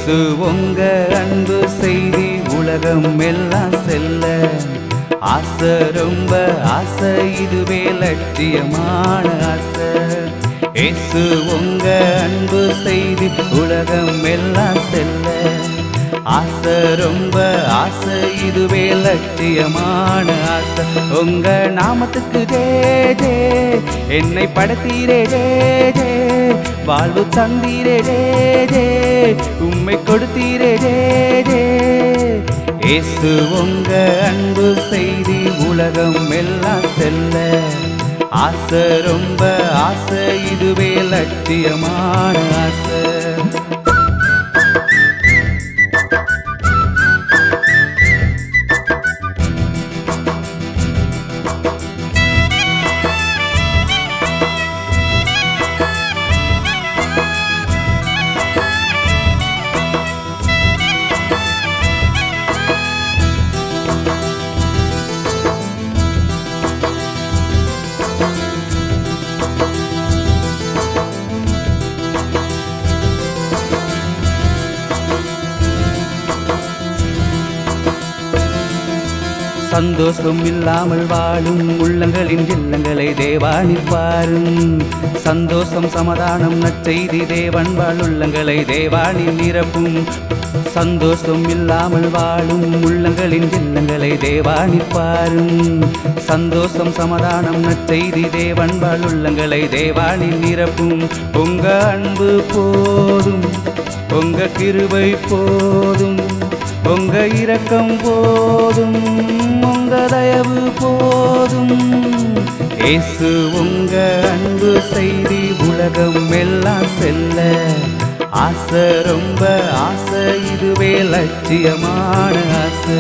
இயேசு உங்க அன்பு செய்தி உலகம் எல்லாம் செல்ல ஆசை ரொம்ப ஆசை இதுவே லட்சியமான ஆசை இயேசு உங்க அன்பு செய்தி உலகம் எல்லாம் செல்ல ஆசை ரொம்ப ஆசை இதுவே லட்சியமான ஆசை உங்க நாமத்துக்கு ஜே ஜே என்னை படத்தீரே ஜே ஜே வாழ்வு தந்தீரே ஜே ஜே உம்மை கொடுத்தீரே ஜே ஜே இயேசு உங்க அன்பு செய்தி உலகம் எல்லாம் செல்ல ஆசை ரொம்ப ஆசை இதுவே லட்சியமான ஆசை சந்தோஷம் இல்லாமல் வாழும் உள்ளங்களின் இல்லங்களை தேவானில் பாரும் சந்தோஷம் சமாதானம் நற்செய்தி தேவன் வாழ் உள்ளங்களை தேவானில் நிரப்பும் சந்தோஷம் இல்லாமல் வாழும் உள்ளங்களின் இல்லங்களை தேவானில் பாரும் சந்தோஷம் சமாதானம் நற்செய்தி தேவன் வாழ் உள்ளங்களை தேவானில் நிரப்பும் உங்க அன்பு போதும் உங்க கிருபை போதும் உங்க இரக்கம் போதும் உங்க தயவு போதும் இயேசு உங்க அன்பு செய்தி உலகம் எல்லாம் செல்ல ஆசை ரொம்ப ஆசை இதுவே லட்சியமான ஆசை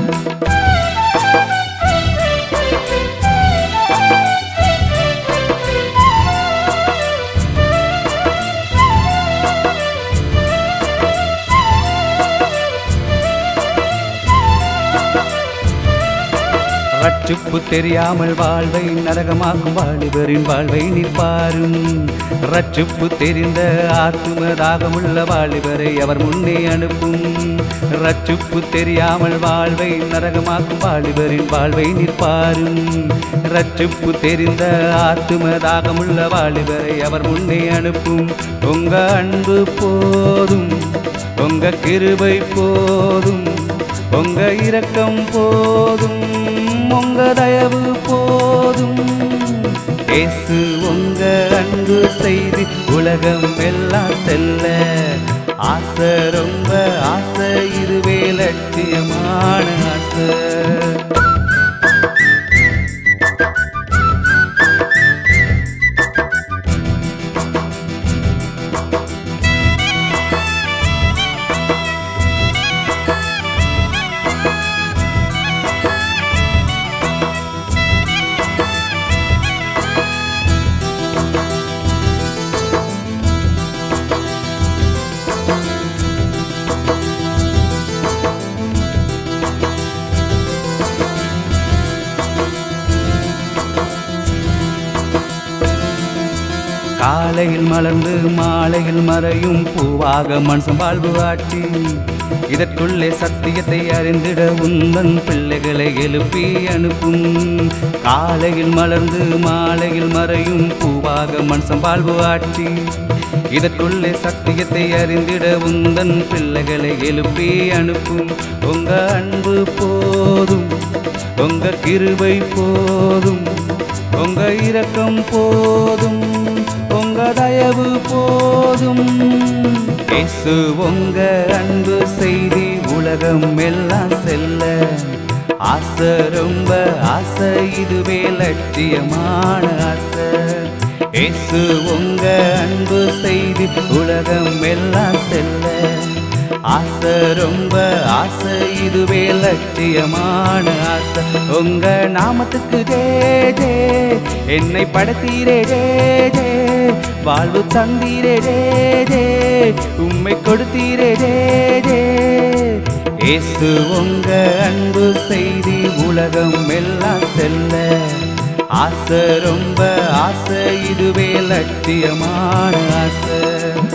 ரட்சிப்பு தெரியாமல் வாழ்வை நரகமாக்கும் வாலிபரின் வாழ்வை நிற்பாரும் ரட்சிப்பு தெரிந்த ஆத்தும தாகமுள்ள வாலிபரை அவர் முன்னே அனுப்பும் ரட்சிப்பு தெரியாமல் வாழ்வை நரகமாக்கும் வாலிபரின் வாழ்வை நிற்பாரும் ரட்சிப்பு தெரிந்த ஆத்தும தாகமுள்ள வாலிபரை அவர் முன்னே அனுப்பும் உங்க அன்பு போதும் உங்க கிருபை போதும் உங்க இரக்கம் போதும் உங்க தயவு போதும் இயேசு உங்க அன்பு செய்தி உலகம் எல்லாம் செல்ல ஆசை ரொம்ப ஆசை இதுவே லட்சியமான ஆசை காலையில் மலர்ந்து மாலையில் மறையும் பூவாக மனுஷன் வாழ்வு ஆட்சி இதற்குள்ளே சத்தியத்தை அறிந்திட உந்தன் பிள்ளைகளை எழுப்பி அனுப்பும் காலையில் மலர்ந்து மாலையில் மறையும் பூவாக மனுஷன் வாழ்வு ஆட்சி இதற்குள்ளே சத்தியத்தை அறிந்திட உந்தன் பிள்ளைகளை எழுப்பி அனுப்பும் உங்க அன்பு போதும் உங்க கிருபை போதும் உங்க இரக்கம் போதும் உங்க தயவு போதும் இயேசு உங்க அன்பு செய்தி உலகம் எல்லாம் செல்ல ஆசை ரொம்ப ஆசை இதுவே லட்சியமான ஆசை இயேசு உங்க அன்பு செய்தி உலகம் எல்லாம் செல்ல ஆசை ரொம்ப ஆசை இதுவே லட்சியமான ஆசை உங்க நாமத்துக்கு ஜே ஜே என்னை படத்தீரே ஜே ஜே வாழ்வு தந்தீரே ஜே ஜே உம்மை கொடுத்தீரே ஜே ஜே இயேசு உங்க அன்பு செய்தி உலகம் எல்லாம் செல்ல ஆசை ரொம்ப ஆசை இதுவே லட்சியமான ஆசை